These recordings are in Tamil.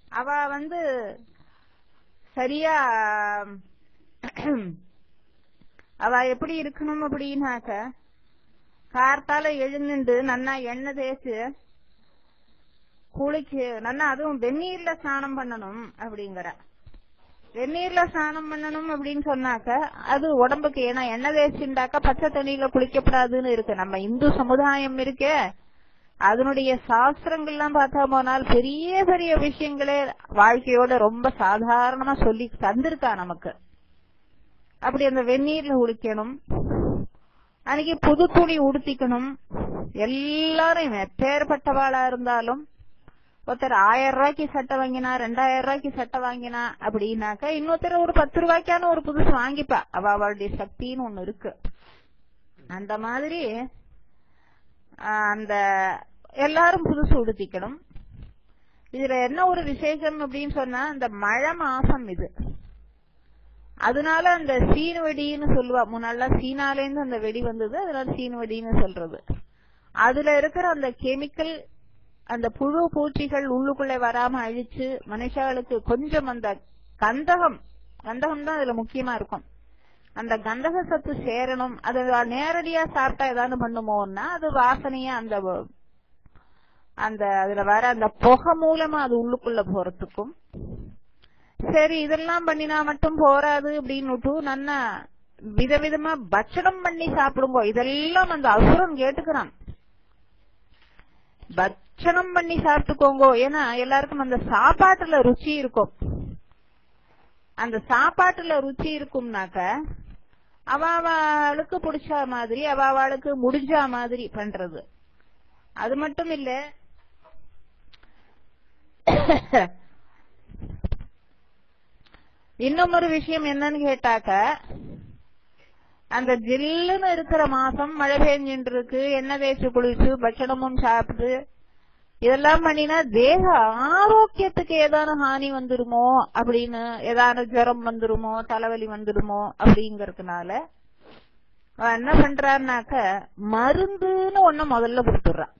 அவ வந்து சரியா அவ எப்படி இருக்கணும் அப்படின்னாக்க கார்த்தால எழுந்துண்டு நன்னா எண்ணெய் தேய்ச்சு குளிச்சு நன்னா அதுவும் வெந்நீர்ல ஸ்நானம் பண்ணணும் அப்படிங்கிற வெந்நீர்ல ஸ்நானம் பண்ணணும் அப்படின்னு சொன்னாக்க அது உடம்புக்கு ஏன்னா எண்ணெய் தேய்ச்சிண்டாக்க பச்சை தண்ணியில குளிக்கப்படாதுன்னு இருக்கு நம்ம இந்து சமுதாயம் இருக்கே அதனுடைய சாஸ்திரங்கள்லாம் பார்த்தா போனால் பெரிய பெரிய விஷயங்களே வாழ்க்கையோட ரொம்ப சாதாரணமா சொல்லி தந்திருக்கா நமக்கு அப்படி அந்த வெந்நீர்ல குளிக்கணும் அன்னைக்கு புது துணி உடுத்திக்கணும் எல்லாரும் எப்பேற்பட்டவாளா இருந்தாலும் ஒருத்தர் ஆயிரம் ரூபாய்க்கு சட்டை வாங்கினா ரெண்டாயிரம் ரூபாய்க்கு சட்டை வாங்கினா அப்படின்னாக்க இன்னொருத்தர் ஒரு பத்து ரூபாய்க்கான ஒரு புதுசு வாங்கிப்பா அவ அவளுடைய சக்தின்னு ஒண்ணு இருக்கு அந்த மாதிரி அந்த எல்லாரும் புதுசு உடுத்திக்கணும் இதுல என்ன ஒரு விசேஷம் அப்படின்னு சொன்னா இந்த மழை மாசம் இது அதனால அந்த சீன வெடின்னு சொல்லுவா முன்னால சீனால இருந்து அந்த வெடி வந்தது அதனால சீன வெடின்னு சொல்றது அதுல இருக்கிற அந்த கெமிக்கல் அந்த புழு பூச்சிகள் உள்ளுக்குள்ளே வராம அழிச்சு மனுஷாளுக்கு கொஞ்சம் அந்த கந்தகம் கந்தகம் தான் அதுல முக்கியமா இருக்கும் அந்த கந்தக சத்து சேரணும் அது நேரடியா சாப்பிட்டா ஏதாவது பண்ணுமோன்னா அது வாசனையா அந்த அந்த அதுல வர அந்த புகை மூலமா அது உள்ளுக்குள்ள போறதுக்கும் சரி இதெல்லாம் பண்ணினா மட்டும் போராது அப்படின்னு நல்லா விதவிதமா பட்சணம் பண்ணி சாப்பிடுங்க இதெல்லாம் அந்த அசுரன் கேட்டுக்கிறான் பட்சணம் பண்ணி சாப்பிட்டுக்கோங்க ஏன்னா எல்லாருக்கும் அந்த சாப்பாட்டுல ருச்சி இருக்கும் அந்த சாப்பாட்டுல ருச்சி இருக்கும்னாக்க அவ அவளுக்கு பிடிச்ச மாதிரி அவ அவளுக்கு முடிஞ்ச மாதிரி பண்றது அது மட்டும் இல்ல இன்னும் ஒரு விஷயம் என்னன்னு கேட்டாக்க அந்த ஜில்லுன்னு இருக்கிற மாசம் மழை பெஞ்சுட்டு இருக்கு எண்ணெய் தேய்ச்சி குளிச்சு பட்சணமும் சாப்பிட்டு இதெல்லாம் பண்ணினா தேக ஆரோக்கியத்துக்கு ஏதான ஹானி வந்துருமோ அப்படின்னு ஏதான ஜுரம் வந்துருமோ தலைவலி வந்துருமோ அப்படிங்கறதுனால என்ன பண்றான்னாக்க மருந்துன்னு ஒண்ணு முதல்ல கொடுத்துடுறான்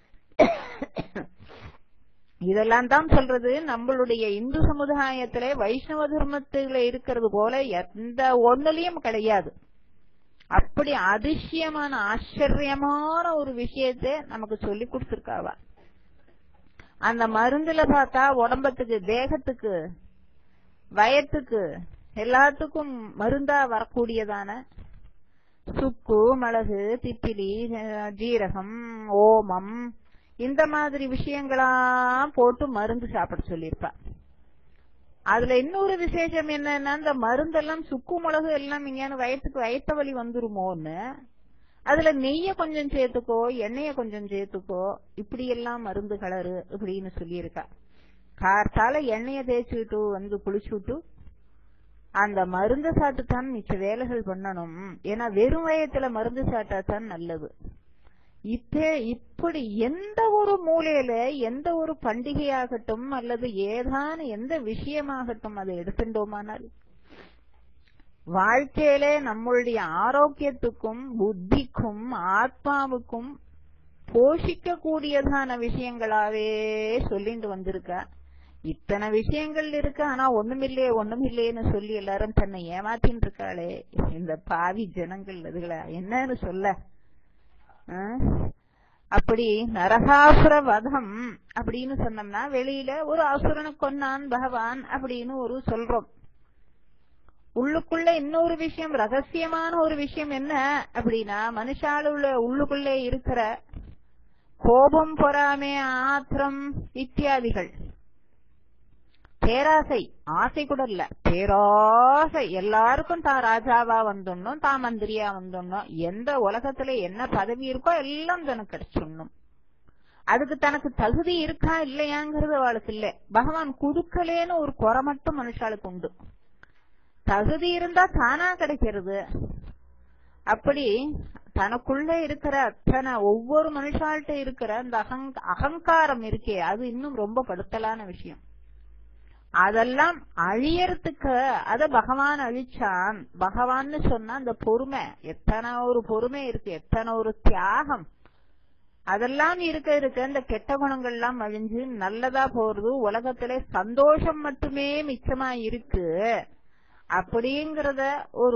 இதெல்லாம் தான் சொல்றது நம்மளுடைய இந்து சமுதாயத்திலே வைஷ்ணவ தர்மத்துல இருக்கிறது போல எந்த ஒண்ணுலயும் கிடையாது அப்படி அதிசயமான ஆச்சரியமான ஒரு விஷயத்தை நமக்கு சொல்லி கொடுத்திருக்காவா அந்த மருந்துல பார்த்தா உடம்பத்துக்கு தேகத்துக்கு வயத்துக்கு எல்லாத்துக்கும் மருந்தா வரக்கூடியதான சுக்கு மிளகு திப்பிலி ஜீரகம் ஓமம் இந்த மாதிரி விஷயங்களாம் போட்டு மருந்து சாப்பிட சொல்லியிருப்பா அதுல இன்னொரு விசேஷம் என்னன்னா இந்த மருந்தெல்லாம் சுக்கு மிளகு எல்லாம் இங்கேயான வயத்துக்கு வயத்த வலி வந்துருமோன்னு அதுல நெய்ய கொஞ்சம் சேர்த்துக்கோ எண்ணெய கொஞ்சம் சேர்த்துக்கோ இப்படி எல்லாம் மருந்து கலரு இப்படின்னு சொல்லியிருக்கா கார்த்தால எண்ணெய தேய்ச்சிட்டு வந்து குளிச்சுட்டு அந்த மருந்து சாப்பிட்டுத்தான் மிச்ச வேலைகள் பண்ணணும் ஏன்னா வெறும் வயத்துல மருந்து சாப்பிட்டாதான் நல்லது இப்ப இப்படி எந்த ஒரு மூலையில எந்த ஒரு பண்டிகையாகட்டும் அல்லது ஏதான எந்த விஷயமாகட்டும் அதை எடுத்துட்டோமானால் வாழ்க்கையில நம்மளுடைய ஆரோக்கியத்துக்கும் புத்திக்கும் ஆத்மாவுக்கும் போஷிக்க கூடியதான விஷயங்களாவே சொல்லிட்டு வந்திருக்க இத்தனை விஷயங்கள் இருக்கு ஆனா ஒண்ணுமில்லையே ஒண்ணுமில்லையேன்னு சொல்லி எல்லாரும் தன்னை ஏமாத்தின்னு இருக்காளே இந்த பாவி ஜனங்கள் அதுகளை என்னன்னு சொல்ல அப்படி நரகாசுர வதம் அப்படின்னு சொன்னோம்னா வெளியில ஒரு அசுரனை கொன்னான் பகவான் அப்படின்னு ஒரு சொல்றோம் உள்ளுக்குள்ள இன்னொரு விஷயம் ரகசியமான ஒரு விஷயம் என்ன அப்படின்னா மனுஷாளுள்ள உள்ளுக்குள்ளே இருக்கிற கோபம் பொறாமை ஆத்திரம் இத்தியாதிகள் பேராசை ஆசை கூட இல்ல பேராசை எல்லாருக்கும் தான் ராஜாவா வந்துடணும் தான் மந்திரியா வந்துடணும் எந்த உலகத்துல என்ன பதவி இருக்கோ எல்லாம் தனக்கு கிடைச்சிடணும் அதுக்கு தனக்கு தகுதி இருக்கா இல்லையாங்கிறது அவளுக்கு இல்ல பகவான் குடுக்கலேன்னு ஒரு குறை மட்டும் மனுஷாளுக்கு உண்டு தகுதி இருந்தா தானா கிடைக்கிறது அப்படி தனக்குள்ள இருக்கிற அத்தனை ஒவ்வொரு மனுஷால்கிட்ட இருக்கிற அந்த அகங்காரம் இருக்கே அது இன்னும் ரொம்ப படுத்தலான விஷயம் அதெல்லாம் அழியறதுக்கு அத பகவான் அழிச்சான் பகவான்னு சொன்னா அந்த பொறுமை எத்தனை ஒரு பொறுமை இருக்கு எத்தனை ஒரு தியாகம் அதெல்லாம் இருக்க இருக்க இந்த கெட்ட குணங்கள் எல்லாம் அழிஞ்சு நல்லதா போறது உலகத்திலே சந்தோஷம் மட்டுமே மிச்சமா இருக்கு அப்படிங்கறத ஒரு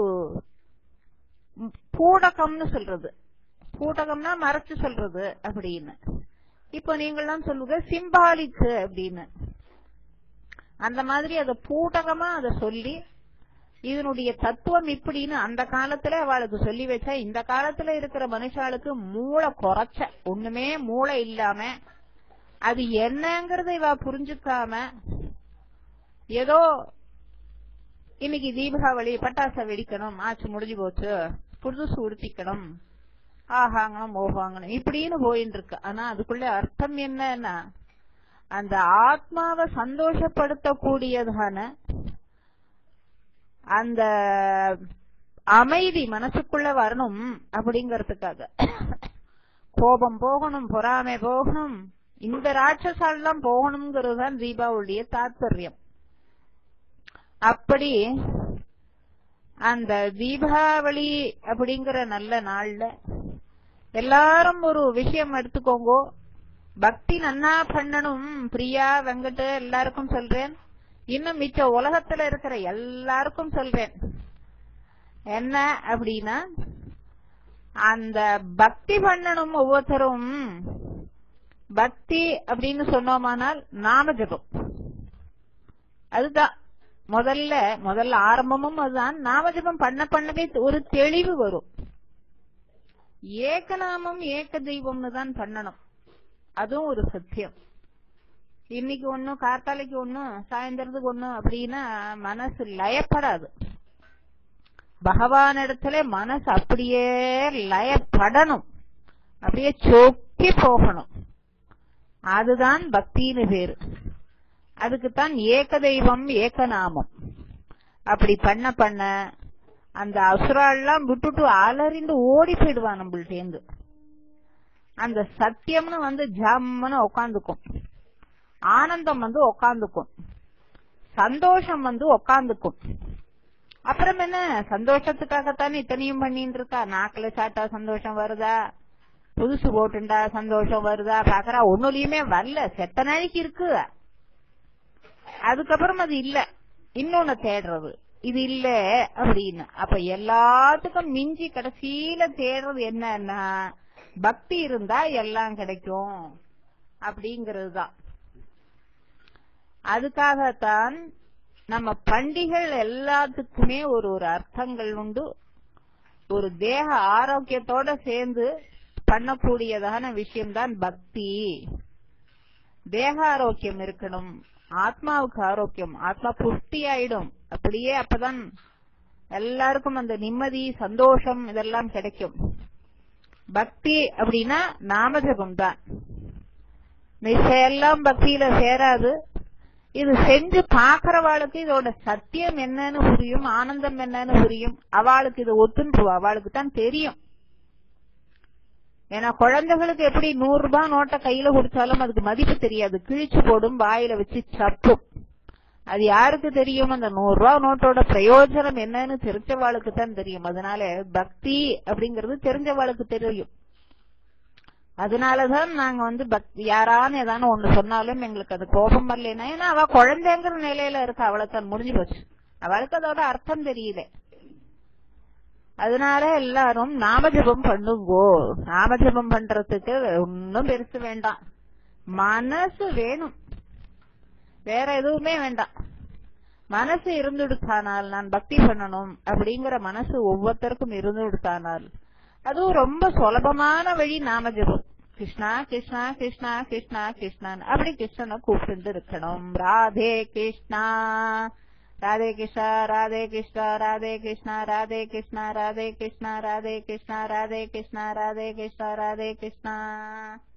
பூடகம்னு சொல்றது பூடகம்னா மறைச்சு சொல்றது அப்படின்னு இப்போ நீங்கள்லாம் சொல்லுங்க சிம்பாலிக் அப்படின்னு அந்த மாதிரி அத பூடகமா அத சொல்லி இதனுடைய தத்துவம் இப்படின்னு அந்த காலத்துல அவளுக்கு சொல்லி வச்சா இந்த காலத்துல இருக்கிற மனுஷாளுக்கு மூளை குறைச்ச ஒண்ணுமே மூளை இல்லாம அது என்னங்கறத இவ புரிஞ்சுக்காம ஏதோ இன்னைக்கு தீபாவளி பட்டாசை வெடிக்கணும் ஆச்சு முடிஞ்சு போச்சு புதுசு உடுத்திக்கணும் ஆஹாங்கணும் ஓஹாங்கணும் இப்படின்னு போயின்னு இருக்கு ஆனா அதுக்குள்ள அர்த்தம் என்னன்னா அந்த ஆத்மாவை சந்தோஷப்படுத்தக்கூடியதான அந்த அமைதி மனசுக்குள்ள வரணும் அப்படிங்கறதுக்காக கோபம் போகணும் பொறாமை போகணும் இந்த ராட்சசாலாம் போகணுங்கிறது தான் தீபாவளிய தாத்பரியம் அப்படி அந்த தீபாவளி அப்படிங்கிற நல்ல நாள்ல எல்லாரும் ஒரு விஷயம் எடுத்துக்கோங்க பக்தி நன்னா பண்ணணும் பிரியா வெங்கட் எல்லாருக்கும் சொல்றேன் இன்னும் மிச்ச உலகத்துல இருக்கிற எல்லாருக்கும் சொல்றேன் என்ன அப்படின்னா அந்த பக்தி பண்ணணும் ஒவ்வொருத்தரும் பக்தி அப்படின்னு சொன்னோமானால் நாம ஜபம் அதுதான் முதல்ல முதல்ல ஆரம்பமும் அதுதான் நாம ஜபம் பண்ண பண்ணவே ஒரு தெளிவு வரும் ஏகநாமம் ஏக தெய்வம்னு தான் பண்ணணும் அதுவும் ஒரு சத்தியம் இன்னைக்கு ஒண்ணும் கார்த்தாலைக்கு ஒண்ணும் சாயந்தரத்துக்கு ஒண்ணும் அப்படின்னா மனசு லயப்படாது பகவான் இடத்துல மனசு அப்படியே லயப்படணும் அப்படியே சொக்கி போகணும் அதுதான் பக்தின்னு பேரு அதுக்குத்தான் ஏக தெய்வம் ஏக நாமம் அப்படி பண்ண பண்ண அந்த அசுராலாம் விட்டுட்டு அலறிந்து ஓடி போயிடுவான் நம்மள்டேந்து அந்த சத்தியம்னு வந்து ஜம்முன்னு உக்காந்துக்கும் ஆனந்தம் வந்து உக்காந்துக்கும் சந்தோஷம் வந்து உக்காந்துக்கும் அப்புறம் என்ன சந்தோஷத்துக்காகத்தானே இத்தனையும் பண்ணிட்டு இருக்கா நாக்குல சாட்டா சந்தோஷம் வருதா புதுசு போட்டுண்டா சந்தோஷம் வருதா பாக்குறா ஒன்னுலயுமே வரல செத்த நாளைக்கு இருக்கு அதுக்கப்புறம் அது இல்ல இன்னொன்னு தேடுறது இது இல்ல அப்படின்னு அப்ப எல்லாத்துக்கும் மிஞ்சி கடைசியில தேடுறது என்னன்னா பக்தி இருந்தா எல்லாம் கிடைக்கும் அப்படிங்கிறது தான் அதுக்காகத்தான் நம்ம பண்டிகைகள் எல்லாத்துக்குமே ஒரு ஒரு அர்த்தங்கள் உண்டு ஒரு தேக ஆரோக்கியத்தோட சேர்ந்து பண்ணக்கூடியதான விஷயம்தான் பக்தி தேக ஆரோக்கியம் இருக்கணும் ஆத்மாவுக்கு ஆரோக்கியம் ஆத்மா புஷ்டி ஆயிடும் அப்படியே அப்பதான் எல்லாருக்கும் அந்த நிம்மதி சந்தோஷம் இதெல்லாம் கிடைக்கும் பக்தி அப்படின்னா நாமஜபம் தான் எல்லாம் பக்தியில சேராது இது செஞ்சு பாக்குறவாளுக்கு இதோட சத்தியம் என்னன்னு புரியும் ஆனந்தம் என்னன்னு புரியும் அவளுக்கு இது ஒத்துன்றுவா அவளுக்கு தான் தெரியும் ஏன்னா குழந்தைகளுக்கு எப்படி நூறு ரூபாய் நோட்டை கையில கொடுத்தாலும் அதுக்கு மதிப்பு தெரியாது கிழிச்சு போடும் வாயில வச்சு சப்பும் அது யாருக்கு தெரியும் அந்த நூறு ரூபாய் நோட்டோட பிரயோஜனம் என்னன்னு தெரிஞ்சவாளுக்கு தான் தெரியும் அதனால பக்தி அப்படிங்கறது தெரிஞ்சவாளுக்கு தெரியும் அதனாலதான் நாங்க வந்து பக்தி யாரான்னு ஏதானு ஒண்ணு சொன்னாலும் எங்களுக்கு அது கோபம் வரலன்னா ஏன்னா அவ குழந்தைங்கிற நிலையில இருக்க அவளுக்கு அது முடிஞ்சு போச்சு அவளுக்கு அதோட அர்த்தம் தெரியல அதனால எல்லாரும் நாமஜபம் பண்ணுங்கோ நாமஜபம் பண்றதுக்கு ஒன்னும் பெருசு வேண்டாம் மனசு வேணும் வேற எதுவுமே வேண்டாம் மனசு இருந்துடுத்தானால் நான் பக்தி பண்ணணும் அப்படிங்கிற மனசு ஒவ்வொருத்தருக்கும் இருந்துடுத்தானால் அதுவும் ரொம்ப சுலபமான வழி நாமஜபம் கிருஷ்ணா கிருஷ்ணா கிருஷ்ணா கிருஷ்ணா கிருஷ்ணன் அப்படி கிருஷ்ணனை கூப்பிட்டு இருக்கணும் ராதே கிருஷ்ணா ராதே கிருஷ்ணா ராதே கிருஷ்ணா ராதே கிருஷ்ணா ராதே கிருஷ்ணா ராதே கிருஷ்ணா ராதே கிருஷ்ணா ராதே கிருஷ்ணா ராதே கிருஷ்ணா ராதே கிருஷ்ணா